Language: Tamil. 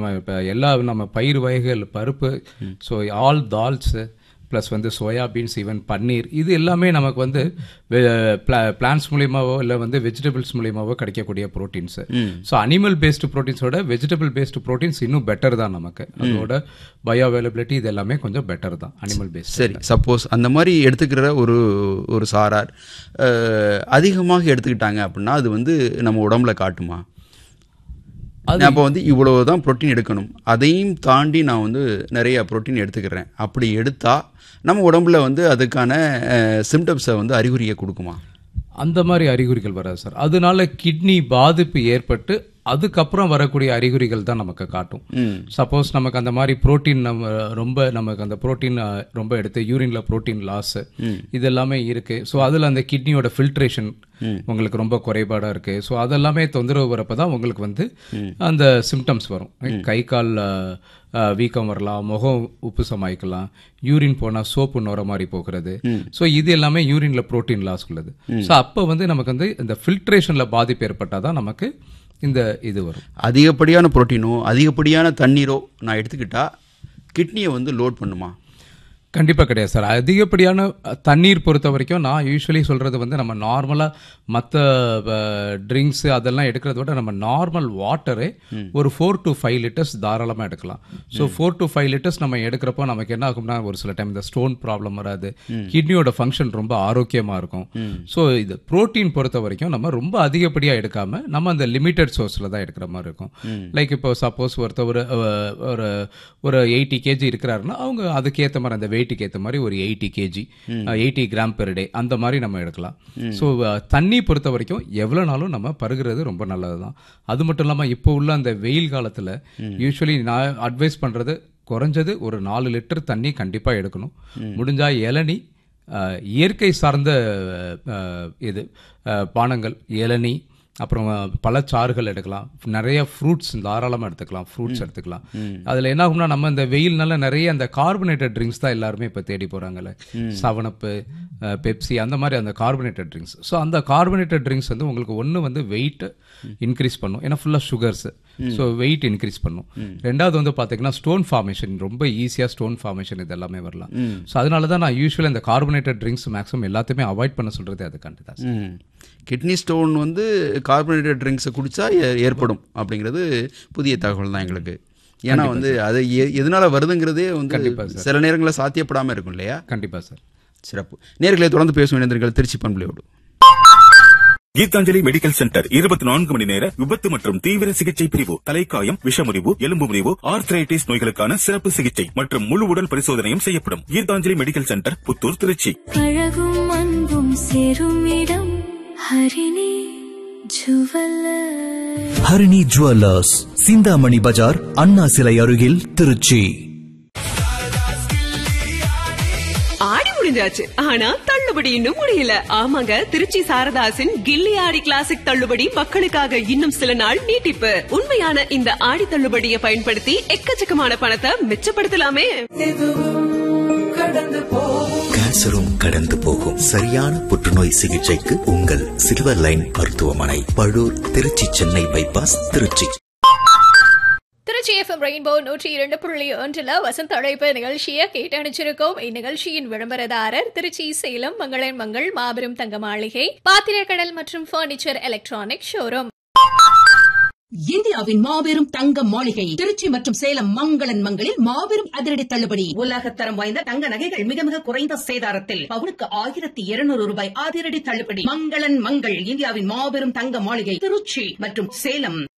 நம்ம இப்போ எல்லா நம்ம பயிர் வகைகள் பருப்பு ஸோ ஆல் தால்ஸு ப்ளஸ் வந்து சோயா பீன்ஸ் ஈவன் பன்னீர் இது எல்லாமே நமக்கு வந்து பிளான்ஸ் மூலியமாவோ இல்லை வந்து வெஜிடபிள்ஸ் மூலியமாவோ கிடைக்கக்கூடிய ப்ரோட்டீன்ஸ் ஸோ அனிமல் பேஸ்டு ப்ரோட்டீன்ஸோட வெஜிடபிள் பேஸ்டு ப்ரோட்டீன்ஸ் இன்னும் பெட்டர் தான் நமக்கு அதோட பயோ அவைலபிலிட்டி இது எல்லாமே கொஞ்சம் பெட்டர் தான் அனிமல் பேஸ்ட் சரி சப்போஸ் அந்த மாதிரி எடுத்துக்கிற ஒரு ஒரு சாரார் அஹ், அதிகமாக எடுத்துக்கிட்டாங்க அப்படின்னா அது வந்து நம்ம உடம்புல காட்டுமா நான் அப்போ வந்து இவ்வளவு தான் புரோட்டீன் எடுக்கணும் அதையும் தாண்டி நான் வந்து நிறைய புரோட்டீன் எடுத்துக்கிறேன் அப்படி எடுத்தா நம்ம உடம்புல வந்து அதுக்கான சிம்டம்ஸை வந்து அறிகுறியை கொடுக்குமா அந்த மாதிரி அறிகுறிகள் வராது சார் அதனால கிட்னி பாதிப்பு ஏற்பட்டு அதுக்கப்புறம் வரக்கூடிய அறிகுறிகள் தான் நமக்கு காட்டும் சப்போஸ் நமக்கு அந்த மாதிரி புரோட்டீன் நம்ம ரொம்ப நமக்கு அந்த புரோட்டீன் ரொம்ப எடுத்து யூரின்ல புரோட்டீன் லாஸ் இது எல்லாமே இருக்கு ஸோ அதில் அந்த கிட்னியோட ஃபில்ட்ரேஷன் உங்களுக்கு ரொம்ப குறைபாடா இருக்கு ஸோ அதெல்லாமே தொந்தரவு வரப்போ தான் உங்களுக்கு வந்து அந்த சிம்டம்ஸ் வரும் கை கால் அஹ், அஹ், வீக்கம் வரலாம் முகம் உப்புசமாய்க்கலாம் யூரின் போனால் சோப்பு நுர மாதிரி போகிறது ஸோ இது எல்லாமே யூரின்ல புரோட்டீன் லாஸ் உள்ளது ஸோ அப்போ வந்து நமக்கு வந்து இந்த ஃபில்ட்ரேஷனில் பாதிப்பு ஏற்பட்டால் தான் நமக்கு இந்த இது வரும் அதிகப்படியான புரோட்டீனோ அதிகப்படியான தண்ணீரோ நான் எடுத்துக்கிட்டா கிட்னியை வந்து லோட் பண்ணுமா கண்டிப்பாக கிடையாது சார் அதிகப்படியான அஹ், தண்ணீர் பொறுத்த வரைக்கும் நான் யூஸ்வலி சொல்கிறது வந்து நம்ம நார்மலாக மற்ற ட்ரிங்க்ஸ் அதெல்லாம் எடுக்கிறத விட நம்ம நார்மல் வாட்டரே ஒரு ஃபோர் டு ஃபைவ் லிட்டர்ஸ் தாராளமாக எடுக்கலாம் so four to five litres நம்ம எடுக்கிறப்போ நமக்கு என்ன ஆகும்னா ஒரு சில டைம் இந்த ஸ்டோன் ப்ராப்ளம் வராது கிட்னியோட ஃபங்க்ஷன் ரொம்ப ஆரோக்கியமாக இருக்கும் ஸோ இது புரோட்டீன் பொறுத்த வரைக்கும் நம்ம ரொம்ப அதிகப்படியாக எடுக்காம நம்ம அந்த லிமிட்டட் சோர்ஸில் தான் எடுக்கிற மாதிரி இருக்கும் லைக் இப்போ சப்போஸ் ஒருத்தர் ஒரு அஹ், ஒரு ஒரு எயிட்டி கேஜி இருக்கிறாருன்னா அவங்க அதுக்கேற்ற மாதிரி அந்த வெயிட்டுக்கு ஏற்ற மாதிரி ஒரு eighty KG eighty gram per day அந்த மாதிரி நம்ம எடுக்கலாம் ஸோ தண்ணி பொறுத்த வரைக்கும் எவ்வளோ நாளும் நம்ம பருகிறது ரொம்ப நல்லது தான் அது மட்டும் இல்லாமல் இப்போ உள்ள அந்த வெயில் காலத்தில் யூஸ்வலி நான் அட்வைஸ் பண்ணுறது குறைஞ்சது ஒரு நாலு லிட்டர் தண்ணி கண்டிப்பாக எடுக்கணும் முடிஞ்சா இளநி அஹ், இயற்கை சார்ந்த அஹ், இது அஹ், பானங்கள் இளநி அப்புறம் பழச்சாறுகள் எடுக்கலாம் நிறைய ஃப்ரூட்ஸ் தாராளமாக எடுத்துக்கலாம் ஃப்ரூட்ஸ் எடுத்துக்கலாம் அதில் என்ன ஆகும்னா நம்ம இந்த வெயில்னால நிறைய அந்த கார்பனேட்டட் ட்ரிங்க்ஸ் தான் எல்லாருமே இப்போ தேடி போகிறாங்கல்ல சவனப்பு பெப்சி அந்த மாதிரி அந்த கார்பனேட்டட் ட்ரிங்க்ஸ் ஸோ அந்த கார்பனேட்டட் ட்ரிங்க்ஸ் வந்து உங்களுக்கு ஒன்று வந்து வெயிட் இன்க்ரீஸ் பண்ணும் ஏன்னா ஃபுல்லாக சுகர்ஸ் ஸோ வெயிட் இன்க்ரீஸ் பண்ணும் ரெண்டாவது வந்து பார்த்தீங்கன்னா ஸ்டோன் ஃபார்மேஷன் ரொம்ப ஈஸியாக ஸ்டோன் ஃபார்மேஷன் இது எல்லாமே வரலாம் ஸோ அதனால தான் நான் யூஸ்வலி இந்த கார்பனேட்டட் ட்ரிங்க்ஸ் மேக்ஸிமம் எல்லாத்தையுமே அவாய்ட் பண்ண சொல்கிறது அதுக்காண்டி தான் ம் கிட்னி ஸ்டோன் வந்து கார்பனேட்டட் ட்ரிங்க்ஸை குடிச்சா ஏ- ஏற்படும் அப்படிங்கிறது புதிய தகவல் தான் எங்களுக்கு ஏன்னா வந்து அது எ- எதனால வருதுங்கிறதே வந்து சில நேரங்களில் சாத்தியப்படாமல் இருக்கும் இல்லையா கண்டிப்பாக சார் சிறப்பு நேர்களை தொடர்ந்து பேசும் இணைந்திருங்கள் திருச்சி பண்புலையோடு கீதாஞ்சலி மெடிக்கல் சென்டர் இருபத்தி நான்கு மணி நேர விபத்து மற்றும் தீவிர சிகிச்சை பிரிவு தலைக்காயம் விஷமுறிவு எலும்பு முறிவு ஆர்த்ரைட்டிஸ் நோய்களுக்கான சிறப்பு சிகிச்சை மற்றும் முழு உடல் பரிசோதனையும் செய்யப்படும் கீதாஞ்சலி மெடிக்கல் சென்டர் புத்தூர் திருச்சி அழகும் அன்பும் சேரும் இடம் Harini jeweller Harini jewellers Chinthamani bazaar Anna சிலை அருகில் திருச்சி ஆடி முடிஞ்சாச்சு ஆனா தள்ளுபடி இன்னும் முடியல ஆமாங்க திருச்சி சாரதாசின் கில்லி ஆடி கிளாசிக் தள்ளுபடி மக்களுக்காக இன்னும் சில நாள் நீட்டிப்பு உண்மையான இந்த ஆடி தள்ளுபடியை பயன்படுத்தி எக்கச்சக்கமான பணத்தை மிச்சப்படுத்தலாமே கேன்சரும் கடந்து போகும் சரியான புற்றுநோய் சிகிச்சைக்கு உங்கள் சில்வர் லைன் மருத்துவமனை Palur Trichy Chennai bypass Trichy Trichy FM rainbow நூற்றி இரண்டு புள்ளி ஒன்றில் வசந்த அழைப்பு நிகழ்ச்சியை கேட்டணிச்சிருக்கோம் இந்நிகழ்ச்சியின் விளம்பரதாரர் திருச்சி சேலம் மங்களன் மங்கள் மாபெரும் தங்க மாளிகை பாத்திரக்கடல் மற்றும் பர்னிச்சர் எலக்ட்ரானிக் ஷோரூம் இந்தியாவின் மாபெரும் தங்க மாளிகை திருச்சி மற்றும் சேலம் மங்களன் மங்களில் மாபெரும் அதிரடி தள்ளுபடி உலகத்தரம் வாய்ந்த தங்க நகைகள் மிக மிக குறைந்த சேதாரத்தில் பவுனுக்கு ஆயிரத்தி இருநூறு ரூபாய் அதிரடி தள்ளுபடி மங்களன் மங்கள் இந்தியாவின் மாபெரும் தங்க மாளிகை திருச்சி மற்றும் சேலம்